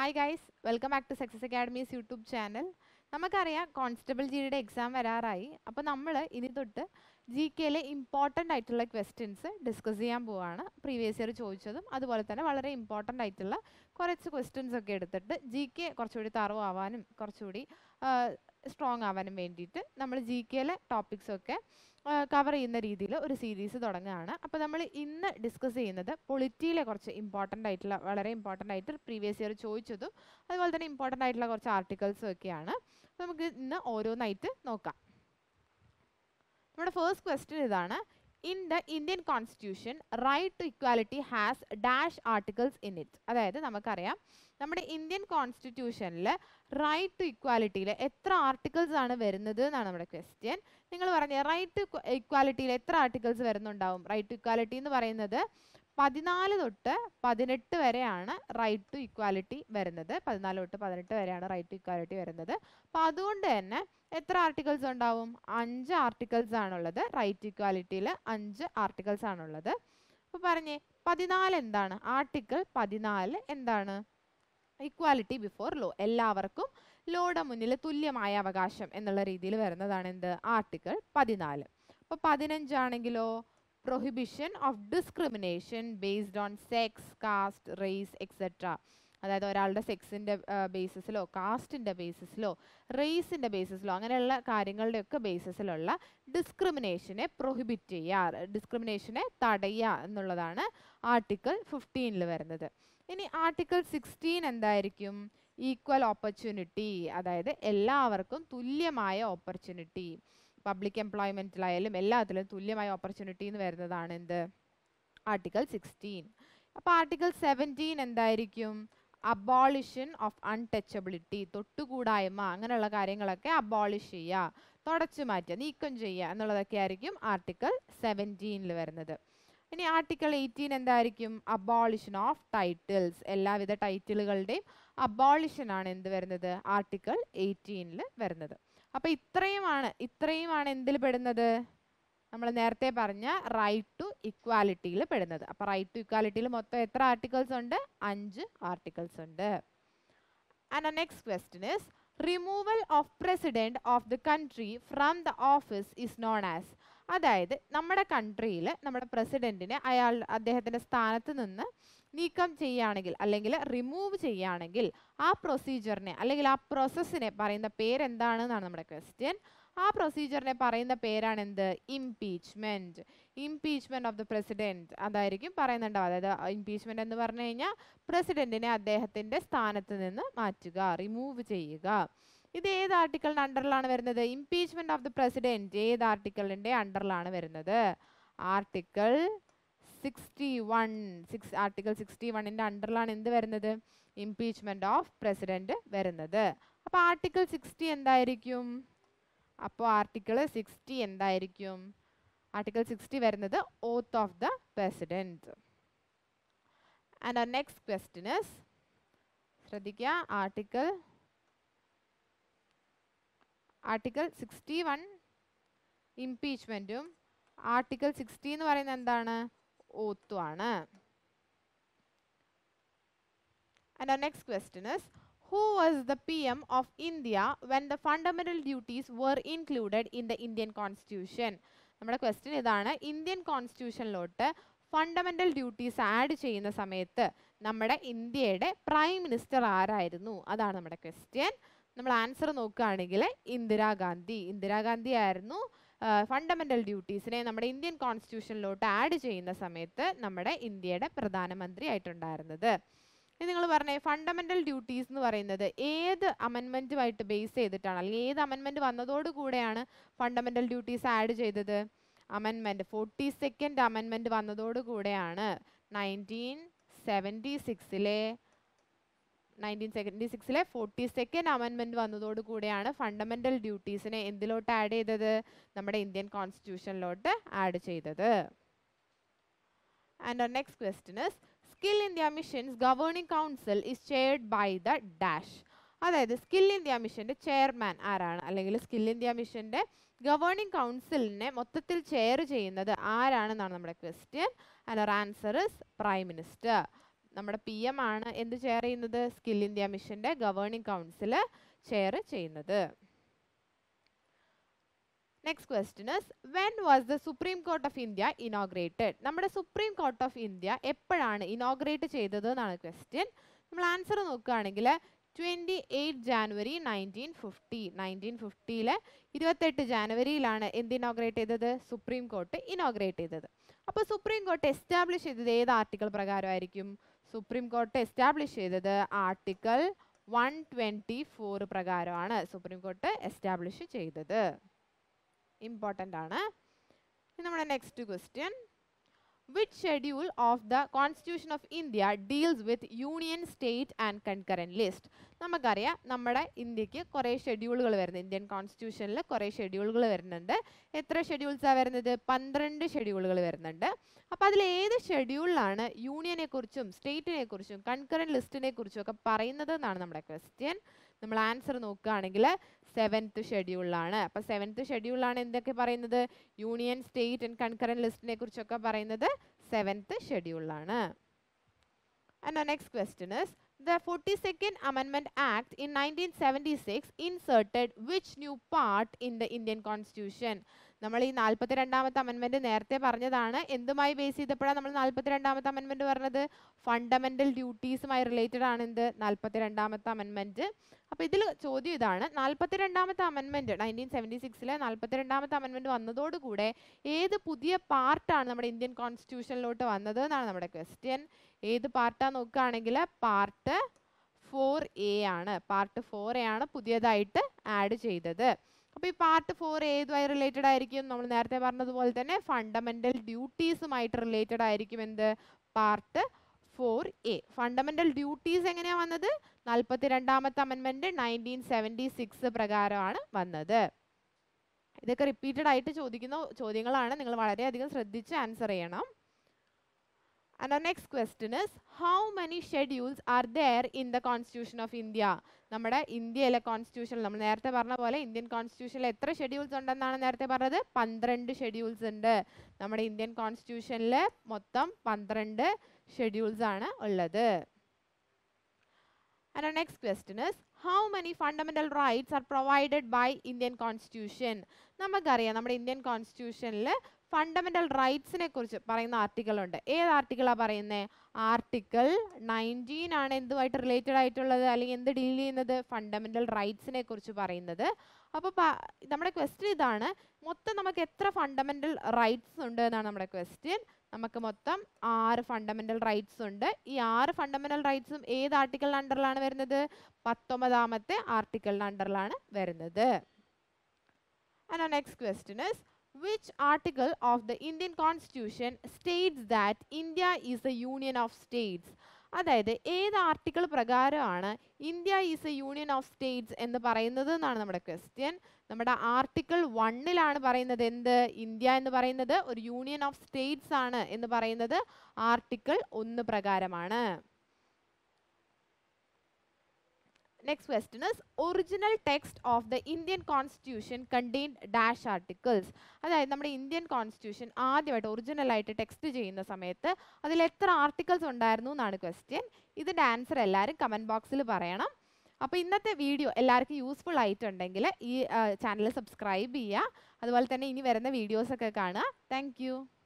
Hi guys welcome back to success academies YouTube channel നമുക്കറിയാം constable ജിയുടെ exam വരാറായി അപ്പോൾ നമ്മൾ ഇനി തൊട്ട് ജി കെയിലെ ഇമ്പോർട്ടൻ്റ് ആയിട്ടുള്ള ക്വസ്റ്റ്യൻസ് ഡിസ്കസ് ചെയ്യാൻ പോവാണ് പ്രീവിയസ് ഇയർ ചോദിച്ചതും അതുപോലെ തന്നെ വളരെ ഇമ്പോർട്ടൻ്റ് ആയിട്ടുള്ള കുറച്ച് ക്വസ്റ്റ്യൻസ് ഒക്കെ എടുത്തിട്ട് ജി കെ കുറച്ചുകൂടി തറവ് ആവാനും കുറച്ചുകൂടി സ്ട്രോങ് ആവാനും വേണ്ടിയിട്ട് നമ്മൾ ജി കെയിലെ ടോപ്പിക്സൊക്കെ കവർ ചെയ്യുന്ന രീതിയിൽ ഒരു സീരീസ് തുടങ്ങുകയാണ് അപ്പോൾ നമ്മൾ ഇന്ന് ഡിസ്കസ് ചെയ്യുന്നത് പൊളിറ്റിയിലെ കുറച്ച് ഇമ്പോർട്ടൻ്റ് ആയിട്ടുള്ള വളരെ ഇമ്പോർട്ടൻ്റ് ആയിട്ട് പ്രീവിയസ് ഇയർ ചോദിച്ചതും അതുപോലെ തന്നെ ഇമ്പോർട്ടൻ്റ് ആയിട്ടുള്ള കുറച്ച് ആർട്ടിക്കിൾസും ഒക്കെയാണ് അപ്പോൾ നമുക്ക് ഇന്ന് ഓരോന്നായിട്ട് നോക്കാം നമ്മുടെ ഫസ്റ്റ് ക്വസ്റ്റ്യൻ ഇതാണ് in the Indian constitution right to equality has dash articles in it അതായത് നമുക്കറിയാം നമ്മുടെ ഇന്ത്യൻ കോൺസ്റ്റിറ്റ്യൂഷനിൽ റൈറ്റ് ടു ഇക്വാലിറ്റിയിൽ എത്ര ആർട്ടിക്കിൾസ് ആണ് വരുന്നത് എന്നാണ് നമ്മുടെ ക്വസ്റ്റ്യൻ നിങ്ങൾ പറഞ്ഞ റൈറ്റ് ടു ഇക്വാലിറ്റിയിൽ എത്ര ആർട്ടിക്കിൾസ് വരുന്നുണ്ടാവും റൈറ്റ് ടു ഇക്വാലിറ്റി എന്ന് പറയുന്നത് പതിനാല് തൊട്ട് പതിനെട്ട് വരെയാണ് റൈറ്റ് ടു ഇക്വാലിറ്റി വരുന്നത് പതിനാല് തൊട്ട് പതിനെട്ട് വരെയാണ് റൈറ്റ് ടു ഇക്വാലിറ്റി വരുന്നത് അപ്പോൾ അതുകൊണ്ട് തന്നെ എത്ര ആർട്ടിക്കിൾസ് ഉണ്ടാവും അഞ്ച് ആർട്ടിക്കിൾസ് ആണുള്ളത് റൈറ്റ് ടു ഇക്വാലിറ്റിയിൽ അഞ്ച് ആർട്ടിക്കിൾസ് ആണുള്ളത് അപ്പോൾ പറഞ്ഞേ പതിനാല് എന്താണ് ആർട്ടിക്കിൾ പതിനാല് എന്താണ് ഇക്വാലിറ്റി ബിഫോർ ലോ എല്ലാവർക്കും ലോയുടെ മുന്നിൽ തുല്യമായ അവകാശം എന്നുള്ള രീതിയിൽ വരുന്നതാണ് എന്ത് ആർട്ടിക്കിൾ പതിനാല് അപ്പോൾ പതിനഞ്ചാണെങ്കിലോ prohibition of discrimination based on sex caste race etcetera അതായത് ഒരാളുടെ സെക്സിൻ്റെ ബേസിസിലോ കാസ്റ്റിൻ്റെ ബേസിസിലോ റേസിൻ്റെ ബേസിസിലോ അങ്ങനെയുള്ള കാര്യങ്ങളുടെയൊക്കെ ബേസിസിലുള്ള ഡിസ്ക്രിമിനേഷനെ പ്രൊഹിബിറ്റ് ചെയ്യുക ഡിസ്ക്രിമിനേഷനെ തടയുക എന്നുള്ളതാണ് ആർട്ടിക്കിൾ ഫിഫ്റ്റീനിൽ വരുന്നത് ഇനി ആർട്ടിക്കിൾ സിക്സ്റ്റീൻ എന്തായിരിക്കും ഈക്വൽ ഓപ്പർച്യൂണിറ്റി അതായത് എല്ലാവർക്കും തുല്യമായ ഓപ്പർച്യൂണിറ്റി പബ്ലിക് എംപ്ലോയ്മെൻറ്റിലായാലും എല്ലാത്തിലും തുല്യമായ ഓപ്പർച്യൂണിറ്റി എന്ന് വരുന്നതാണ് എന്ത് ആർട്ടിക്കിൾ സിക്സ്റ്റീൻ അപ്പോൾ ആർട്ടിക്കിൾ സെവൻറ്റീൻ എന്തായിരിക്കും അബോളിഷൻ ഓഫ് അൺടച്ചബിലിറ്റി തൊട്ടുകൂടായ്മ അങ്ങനെയുള്ള കാര്യങ്ങളൊക്കെ അബോളിഷ് ചെയ്യുക തുടച്ചു മാറ്റുക നീക്കം ചെയ്യുക എന്നുള്ളതൊക്കെ ആയിരിക്കും ആർട്ടിക്കിൾ സെവൻറ്റീനിൽ വരുന്നത് ഇനി ആർട്ടിക്കിൾ എയ്റ്റീൻ എന്തായിരിക്കും അബോളിഷൻ ഓഫ് ടൈറ്റിൽസ് എല്ലാവിധ ടൈറ്റിലുകളുടെയും അബോളിഷൻ ആണ് എന്ത് വരുന്നത് ആർട്ടിക്കിൾ എയ്റ്റീനിൽ വരുന്നത് അപ്പോൾ ഇത്രയുമാണ് ഇത്രയുമാണ് എന്തിൽ പെടുന്നത് നമ്മൾ നേരത്തെ പറഞ്ഞ റൈറ്റ് ടു ഇക്വാലിറ്റിയിൽ പെടുന്നത് അപ്പോൾ റൈറ്റ് ടു ഇക്വാലിറ്റിയിൽ മൊത്തം എത്ര ആർട്ടിക്കിൾസ് ഉണ്ട് അഞ്ച് ആർട്ടിക്കിൾസ് ഉണ്ട് and next question is removal of president of the country from the office is known as അതായത് നമ്മുടെ കൺട്രിയിൽ നമ്മുടെ പ്രസിഡന്റിനെ അയാൾ അദ്ദേഹത്തിൻ്റെ സ്ഥാനത്ത് നിന്ന് നീക്കം ചെയ്യുകയാണെങ്കിൽ അല്ലെങ്കിൽ റിമൂവ് ചെയ്യുകയാണെങ്കിൽ ആ പ്രൊസീജിയറിനെ അല്ലെങ്കിൽ ആ പ്രോസസ്സിനെ പറയുന്ന പേരെന്താണെന്നാണ് നമ്മുടെ ക്വസ്റ്റ്യൻ ആ പ്രൊസീജിയറിനെ പറയുന്ന പേരാണ് എന്ത് impeachment impeachment of the president അതായിരിക്കും പറയുന്നുണ്ടാവും അതായത് ഇംപീച്ച്മെൻറ്റ് എന്ന് പറഞ്ഞു കഴിഞ്ഞാൽ പ്രസിഡന്റിനെ അദ്ദേഹത്തിൻ്റെ സ്ഥാനത്ത് നിന്ന് മാറ്റുക റിമൂവ് ചെയ്യുക ഇത് ഏത് ആർട്ടിക്കിളിൻ്റെ അണ്ടറിലാണ് വരുന്നത് ഇംപീച്ച്മെൻറ്റ് ഓഫ് ദ പ്രസിഡൻറ്റ് ഏത് ആർട്ടിക്കിളിൻ്റെ അണ്ടറിലാണ് വരുന്നത് article sixty one six article sixty വണ്ണിൻ്റെ അണ്ടറിലാണ് എന്ത് വരുന്നത് ഇംപീച്ച്മെൻറ്റ് ഓഫ് പ്രസിഡൻറ്റ് വരുന്നത് അപ്പോൾ ആർട്ടിക്കിൾ സിക്സ്റ്റി എന്തായിരിക്കും അപ്പോൾ ആർട്ടിക്കിൾ സിക്സ്റ്റി എന്തായിരിക്കും ആർട്ടിക്കിൾ സിക്സ്റ്റി വരുന്നത് oath of the president and next question is ശ്രദ്ധിക്കുക ആർട്ടിക്കിൾ ആർട്ടിക്കിൾ സിക്സ്റ്റി വൺ ഇംപീച്ച്മെൻറ്റും ആർട്ടിക്കിൾ സിക്സ്റ്റി എന്ന് പറയുന്നത് എന്താണ് ഓത്തുമാണ് and next question is who was the PM of India when the fundamental duties were included in the Indian constitution നമ്മുടെ question ഇതാണ് Indian കോൺസ്റ്റിറ്റ്യൂഷനിലോട്ട് fundamental duties add ചെയ്യുന്ന സമയത്ത് നമ്മുടെ ഇന്ത്യയുടെ പ്രൈം മിനിസ്റ്റർ ആരായിരുന്നു അതാണ് നമ്മുടെ ക്വസ്റ്റ്യൻ നമ്മൾ ആൻസർ നോക്കുകയാണെങ്കിൽ ഇന്ദിരാഗാന്ധി ഇന്ദിരാഗാന്ധി ആയിരുന്നു ഫണ്ടമെന്റൽ ഡ്യൂട്ടീസിനെ നമ്മുടെ ഇന്ത്യൻ കോൺസ്റ്റിറ്റ്യൂഷനിലോട്ട് ആഡ് ചെയ്യുന്ന സമയത്ത് നമ്മുടെ ഇന്ത്യയുടെ പ്രധാനമന്ത്രി ആയിട്ടുണ്ടായിരുന്നത് ഇനി നിങ്ങൾ പറഞ്ഞേ ഫണ്ടമെന്റൽ ഡ്യൂട്ടീസ് എന്ന് പറയുന്നത് ഏത് അമെൻമെൻറ്റുമായിട്ട് ബേസ് ചെയ്തിട്ടാണ് അല്ലെങ്കിൽ ഏത് അമെൻമെൻറ്റ് വന്നതോടുകൂടെയാണ് ഫണ്ടമെന്റൽ ഡ്യൂട്ടീസ് ആഡ് ചെയ്തത് അമെൻമെൻറ്റ് ഫോർട്ടി സെക്കൻഡ് അമെൻമെൻറ്റ് വന്നതോടുകൂടെയാണ് നയൻറ്റീൻ സെവൻറ്റി സിക്സിലെ നയൻറ്റീൻ സെവൻറ്റി സിക്സിലെ ഫോർട്ടി സെക്കൻഡ് അമെൻമെൻറ്റ് വന്നതോടുകൂടെയാണ് ഫണ്ടമെന്റൽ ഡ്യൂട്ടീസിനെ എന്തിലോട്ട് ആഡ് ചെയ്തത് നമ്മുടെ ഇന്ത്യൻ കോൺസ്റ്റിറ്റ്യൂഷനിലോട്ട് ആഡ് ചെയ്തത് and next question is skill India missions governing council is chaired by the dash അതായത് സ്കിൽ ഇന്ത്യ മിഷൻ്റെ ചെയർമാൻ ആരാണ് അല്ലെങ്കിൽ സ്കിൽ ഇന്ത്യ മിഷൻ്റെ ഗവേണിംഗ് കൗൺസിലിനെ മൊത്തത്തിൽ ചെയർ ചെയ്യുന്നത് ആരാണെന്നാണ് നമ്മുടെ question and our answer is prime minister നമ്മുടെ പി എം ആണ് എന്ത് ചെയർ ചെയ്യുന്നത് സ്കിൽ ഇന്ത്യ മിഷന്റെ ഗവേണിംഗ് കൗൺസിൽ ചെയർ ചെയ്യുന്നത് next question is when was the supreme court of India inaugurated നമ്മുടെ സുപ്രീം കോർട്ട് ഓഫ് ഇന്ത്യ എപ്പോഴാണ് ഇനോഗ്രേറ്റ് ചെയ്തത് എന്നാണ് ക്വസ്റ്റ്യൻ നമ്മൾ ആൻസർ നോക്കുകയാണെങ്കിൽ twenty eight January nineteen fifty nineteen ഫിഫ്റ്റിയിലെ ഇരുപത്തെട്ട് ജാനുവരിയിലാണ് എന്ത് ഇനോഗ്രേറ്റ് ചെയ്തത് സുപ്രീം കോർട്ട് ഇനോഗ്രേറ്റ് ചെയ്തത് അപ്പോൾ സുപ്രീം കോർട്ട് എസ്റ്റാബ്ലിഷ് ചെയ്തത് ഏത് ആർട്ടിക്കിൾ പ്രകാരമായിരിക്കും സുപ്രീം കോർട്ട് എസ്റ്റാബ്ലിഷ് ചെയ്തത് ആർട്ടിക്കിൾ വൺ ട്വൻറ്റി ഫോർ പ്രകാരമാണ് സുപ്രീം കോർട്ട് എസ്റ്റാബ്ലിഷ് ചെയ്തത് ഇമ്പോർട്ടൻ്റ് ആണ് ഇനി നമ്മുടെ next question which schedule of the constitution of India deals with union state and concurrent list നമുക്കറിയാം നമ്മുടെ ഇന്ത്യക്ക് കുറേ ഷെഡ്യൂളുകൾ വരുന്നത് ഇന്ത്യൻ കോൺസ്റ്റിറ്റ്യൂഷനിൽ കുറേ ഷെഡ്യൂളുകൾ വരുന്നുണ്ട് എത്ര ഷെഡ്യൂൾസാണ് വരുന്നത് പന്ത്രണ്ട് ഷെഡ്യൂളുകൾ വരുന്നുണ്ട് അപ്പോൾ അതിൽ ഏത് ഷെഡ്യൂളിലാണ് യൂണിയനെ കുറിച്ചും സ്റ്റേറ്റിനെ കുറിച്ചും കൺകറൻറ്റ് ലിസ്റ്റിനെ കുറിച്ചും ഒക്കെ പറയുന്നത് എന്നാണ് നമ്മുടെ ക്വസ്റ്റ്യൻ നമ്മൾ ആൻസർ നോക്കുകയാണെങ്കിൽ സെവൻത്ത് ഷെഡ്യൂളിലാണ് അപ്പോൾ സെവൻത്ത് ഷെഡ്യൂളിലാണ് എന്തൊക്കെ പറയുന്നത് യൂണിയൻ സ്റ്റേറ്റ് ആൻഡ് കൺകറൻറ്റ് ലിസ്റ്റിനെ കുറിച്ചൊക്കെ പറയുന്നത് സെവൻത്ത് ഷെഡ്യൂളിലാണ് and next question is The 42nd Amendment Act in 1976 inserted which new part in the Indian Constitution? നമ്മൾ ഈ നാൽപ്പത്തി രണ്ടാമത്തെ അമെൻമെന്റ് നേരത്തെ പറഞ്ഞതാണ് എന്തുമായി ബേസ് ചെയ്തപ്പോഴാണ് നമ്മൾ നാൽപ്പത്തി രണ്ടാമത്തെ അമെൻമെന്റ് പറഞ്ഞത് ഫണ്ടമെന്റൽ ഡ്യൂട്ടീസുമായി റിലേറ്റഡ് ആണ് എന്ത് നാൽപ്പത്തി രണ്ടാമത്തെ അമെൻമെന്റ് അപ്പോൾ ഇതിൽ ചോദ്യം ഇതാണ് നാൽപ്പത്തി രണ്ടാമത്തെ അമെൻമെന്റ് നയൻറ്റീൻ സെവൻറ്റി സിക്സിലെ നാൽപ്പത്തി രണ്ടാമത്തെ അമെൻമെന്റ് വന്നതോടുകൂടെ ഏത് പുതിയ പാർട്ടാണ് നമ്മുടെ ഇന്ത്യൻ കോൺസ്റ്റിറ്റ്യൂഷനിലോട്ട് വന്നത് എന്നാണ് നമ്മുടെ ക്വസ്റ്റ്യൻ ഏത് പാർട്ടാണ് നോക്കുകയാണെങ്കിൽ പാർട്ട് ഫോർ എ ആണ് പാർട്ട് ഫോർ എ ആണ് പുതിയതായിട്ട് ആഡ് ചെയ്തത് അപ്പോൾ ഈ പാർട്ട് ഫോർ ഏതുമായി റിലേറ്റഡ് ആയിരിക്കും നമ്മൾ നേരത്തെ പറഞ്ഞതുപോലെ തന്നെ ഫണ്ടമെന്റൽ ഡ്യൂട്ടീസുമായിട്ട് റിലേറ്റഡ് ആയിരിക്കും എന്ത് part four A fundamental duties എങ്ങനെയാണ് വന്നത് നാൽപ്പത്തി രണ്ടാമത്തെ അമെൻമെന്റ് നയൻറ്റീൻ സെവൻറ്റി സിക്സ് പ്രകാരമാണ് വന്നത് ഇതൊക്കെ റിപ്പീറ്റഡ് ആയിട്ട് ചോദിക്കുന്ന ചോദ്യങ്ങളാണ് നിങ്ങൾ വളരെയധികം ശ്രദ്ധിച്ച് ആൻസർ ചെയ്യണം And our next question is how many schedules are there in the Constitution of India? നമ്മുടെ ഇന്ത്യയിലെ കോൺസ്റ്റിറ്റ്യൂഷൻ നമ്മൾ നേരത്തെ പറഞ്ഞ പോലെ ഇന്ത്യൻ കോൺസ്റ്റിറ്റ്യൂഷനിൽ എത്ര ഷെഡ്യൂൾസ് ഉണ്ടെന്നാണ് നേരത്തെ പറഞ്ഞത് പന്ത്രണ്ട് ഷെഡ്യൂൾസ് ഉണ്ട് നമ്മുടെ ഇന്ത്യൻ കോൺസ്റ്റിറ്റ്യൂഷനിൽ മൊത്തം പന്ത്രണ്ട് ഷെഡ്യൂൾസ് ആണ് ഉള്ളത് And our next question is how many fundamental rights are provided by Indian Constitution? നമുക്കറിയാം നമ്മുടെ ഇന്ത്യൻ കോൺസ്റ്റിറ്റ്യൂഷനിൽ ഫണ്ടമെന്റൽ റൈറ്റ്സിനെ കുറിച്ച് പറയുന്ന ആർട്ടിക്കിൾ ഉണ്ട് ഏത് ആർട്ടിക്കിളാണ് പറയുന്നത് ആർട്ടിക്കിൾ നയൻറ്റീൻ ആണ് എന്തുമായിട്ട് റിലേറ്റഡ് ആയിട്ടുള്ളത് അല്ലെങ്കിൽ എന്ത് ഡീൽ ചെയ്യുന്നത് ഫണ്ടമെന്റൽ റൈറ്റ്സിനെ കുറിച്ച് പറയുന്നത് അപ്പോൾ നമ്മുടെ ക്വസ്റ്റ്യൻ ഇതാണ് മൊത്തം നമുക്ക് എത്ര ഫണ്ടമെന്റൽ റൈറ്റ്സ് ഉണ്ട് എന്നാണ് നമ്മുടെ ക്വസ്റ്റ്യൻ നമുക്ക് മൊത്തം ആറ് ഫണ്ടമെന്റൽ റൈറ്റ്സ് ഉണ്ട് ഈ ആറ് ഫണ്ടമെന്റൽ റൈറ്റ്സും ഏത് ആർട്ടിക്കിളിന് അണ്ടറിലാണ് വരുന്നത് പത്തൊമ്പതാമത്തെ ആർട്ടിക്കിളിന് അണ്ടറിലാണ് വരുന്നത് And our next question is which article of the Indian Constitution states that India is a union of states? അതായത് ഏത് ആർട്ടിക്കിൾ പ്രകാരമാണ് India is a union of states എന്ന് പറയുന്നത് എന്നാണ് നമ്മുടെ ക്വസ്റ്റ്യൻ നമ്മുടെ ആർട്ടിക്കിൾ വണ്ണിലാണ് പറയുന്നത് എന്ത് ഇന്ത്യ എന്ന് പറയുന്നത് ഒരു യൂണിയൻ ഓഫ് സ്റ്റേറ്റ്സ് ആണ് എന്ന് പറയുന്നത് ആർട്ടിക്കിൾ ഒന്ന് പ്രകാരമാണ് next question is original text of the Indian constitution contain dash articles അതായത് നമ്മുടെ ഇന്ത്യൻ കോൺസ്റ്റിറ്റ്യൂഷൻ ആദ്യമായിട്ട് ഒറിജിനൽ ആയിട്ട് ടെക്സ്റ്റ് ചെയ്യുന്ന സമയത്ത് അതിൽ എത്ര ആർട്ടിക്കിൾസ് ഉണ്ടായിരുന്നു എന്നാണ് ക്വസ്റ്റ്യൻ ഇതിൻ്റെ ആൻസർ എല്ലാവരും കമൻറ്റ് ബോക്സിൽ പറയണം അപ്പോൾ ഇന്നത്തെ വീഡിയോ എല്ലാവർക്കും യൂസ്ഫുൾ ആയിട്ടുണ്ടെങ്കിൽ ഈ ചാനൽ സബ്സ്ക്രൈബ് ചെയ്യുക അതുപോലെ തന്നെ ഇനി വരുന്ന വീഡിയോസൊക്കെ കാണുക താങ്ക്